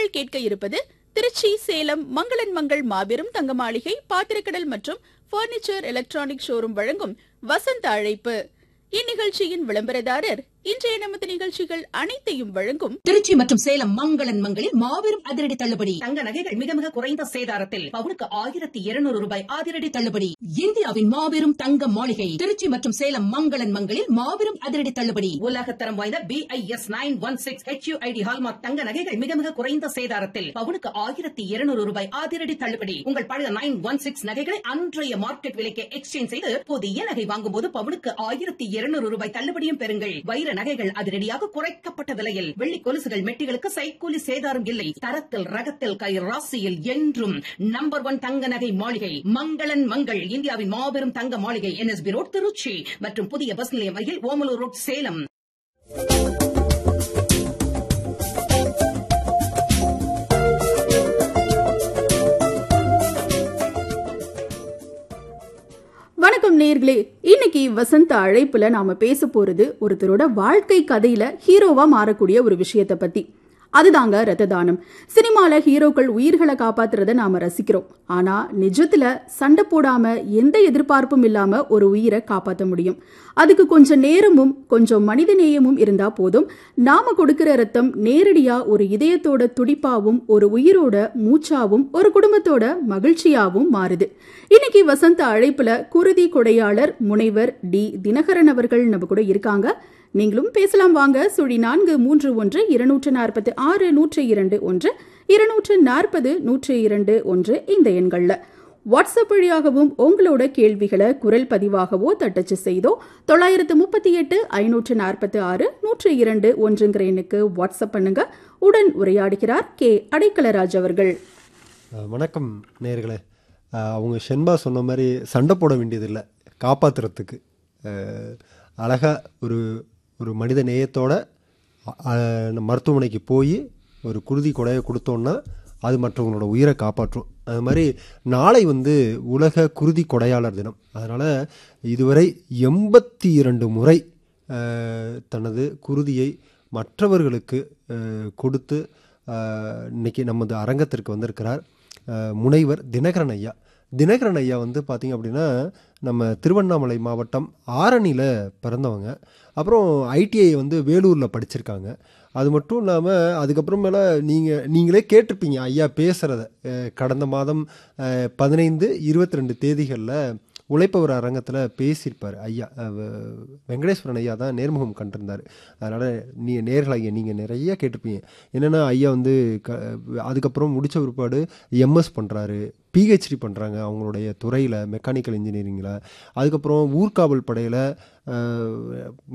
நேர்கள் கேட்க இருப்பது திருச்சி சேலம் மங்களன் மங்கள் மாபெரும் தங்க மாளிகை பாத்திரக்கடல் மற்றும் பர்னிச்சர் எலக்ட்ரானிக் ஷோரூம் வழங்கும் வசந்த அழைப்பு இந்நிகழ்ச்சியின் விளம்பரதாரர் இன்றைய நமது நிகழ்ச்சிகள் அனைத்தையும் வழங்கும் திருச்சி மற்றும் சேலம் மங்களன் மங்களில் மாபெரும் அதிரடி தள்ளுபடி தங்க நகைகள் மிக மிக குறைந்த சேதாரத்தில் பவுனுக்கு ஆயிரத்தி இருநூறு ரூபாய் அதிரடி தள்ளுபடி இந்தியாவின் மாபெரும் தங்க மாளிகை திருச்சி மற்றும் சேலம் மங்களன் மங்களில் மாபெரும் அதிரடி தள்ளுபடி உலகத்தரம் வாய்ந்த B I S nine one six HUID hallmark தங்க நகைகள் மிக மிக குறைந்த சேதாரத்தில் பவுனுக்கு ஆயிரத்தி இருநூறு ரூபாய் அதிரடி தள்ளுபடி உங்கள் பழைய நைன் ஒன் சிக்ஸ் நகைகளை அன்றைய மார்க்கெட் விலைக்கு எக்ஸ்சேஞ்ச் செய்து புதிய நகை வாங்கும் போது பவுனுக்கு ஆயிரத்தி இருநூறு ரூபாய் தள்ளுபடியும் பெறுங்கள் வைர நகைகள் அதிரடியாக குறைக்கப்பட்ட விலையில் வெள்ளி கொலுசுகள் மெட்டிகளுக்கு சைக்கூலி சேதாரம் இல்லை தரத்தில் ரகத்தில் கை ராசியில் என்றும் நம்பர் ஒன் தங்க நகை மாளிகை மங்களன் மங்கள் இந்தியாவின் மாபெரும் தங்க மாளிகை என்எஸ்பி ரோட் திருச்சி மற்றும் புதிய பஸ் நிலையம் அருகில் ஓமலூர் ரோட் சேலம் வணக்கம் நேர்களே இன்னைக்கு வசந்த அழைப்புல நாம பேச போறது ஒருத்தரோட வாழ்க்கை கதையில ஹீரோவா மாறக்கூடிய ஒரு விஷயத்தை பத்தி அதுதாங்க ரத்த தானம் சினிமால ஹீரோக்கள் உயிர்களை காப்பாத்துறத நாம ரசிக்கிறோம் ஆனா நிஜத்துல சண்டை போடாம எந்த எதிர்பார்ப்பும் இல்லாம ஒரு உயிரை காப்பாற்ற முடியும் அதுக்கு கொஞ்சம் நேரமும் கொஞ்சம் மனித நேயமும் இருந்தா போதும் நாம கொடுக்கிற ரத்தம் நேரடியா ஒரு இதயத்தோட துடிப்பாவும் ஒரு உயிரோட மூச்சாவும் ஒரு குடும்பத்தோட மகிழ்ச்சியாவும் மாறுது இன்னைக்கு வசந்த அழைப்புல குருதி கொடையாளர் முனைவர் டி தினகரன் அவர்கள் நம்ம கூட இருக்காங்க நீங்களும் பேசலாம் வாங்க சுழி நான்கு மூன்று ஒன்று இருநூற்று நாற்பது ஆறு நூற்று இரண்டு ஒன்று இருநூற்று நாற்பது நூற்று இரண்டு ஒன்று இந்த எண்கள்ல வாட்ஸ்அப் வழியாகவும் உங்களோட கேள்விகளை குரல் பதிவாகவோ தட்டச்சு செய்தோ தொள்ளாயிரத்து முப்பத்தி எட்டு ஐநூற்று நாற்பத்தி ஆறு நூற்று இரண்டு ஒன்றுங்கிற எண்ணுக்கு வாட்ஸ்அப் பண்ணுங்க உடன் உரையாடுகிறார் கே அடைக்கலராஜ் அவர்கள் அஹ் வணக்கம் நேர்களே அவங்க ஷென்பா சொன்ன மாதிரி சண்டை போட வேண்டியதில்லை காப்பாற்றுறதுக்கு அழகாக ஒரு ஒரு மனித நேயத்தோட அ- அஹ் மருத்துவமனைக்கு போய் ஒரு குருதி கொடையை கொடுத்தோன்னா அது மற்றவங்களோட உயிரை காப்பாற்றும் அது மாதிரி நாளை வந்து உலக குருதி கொடையாளர் தினம் அதனால் இதுவரை எண்பத்தி இரண்டு முறை அஹ், தனது குருதியை மற்றவர்களுக்கு அஹ், கொடுத்து அஹ், இன்னைக்கு நமது அரங்கத்திற்கு வந்திருக்கிறார் அஹ், முனைவர் தினகரன் ஐயா தினகரன் ஐயா வந்து பார்த்திங்க அப்படின்னா நம்ம திருவண்ணாமலை மாவட்டம் ஆரணியில் பிறந்தவங்க அப்புறம் ஐடிஐ வந்து வேலூரில் படிச்சிருக்காங்க அது மட்டும் இல்லாமல் அதுக்கப்புறமேல நீங்கள் நீங்களே கேட்டிருப்பீங்க ஐயா பேசுகிறத கடந்த மாதம் அஹ், பதினைந்து இருபத்தி ரெண்டு தேதிகளில் உழைப்பவர் அரங்கத்தில் பேசியிருப்பார் ஐயா அஹ், வெ- வெங்கடேஸ்வரன் ஐயா தான் நேர்முகம் கண்டிருந்தார் அதனால் நீ நேர்களாகிய நீங்கள் நிறைய கேட்டிருப்பீங்க என்னென்னா ஐயா வந்து க அதுக்கப்புறம் முடித்த பிற்பாடு எம்எஸ் பண்ணுறாரு பிஹெச்டி பண்ணுறாங்க அவங்களுடைய துறையில் மெக்கானிக்கல் இன்ஜினியரிங்கில் அதுக்கப்புறம் ஊர்காவல் படையில்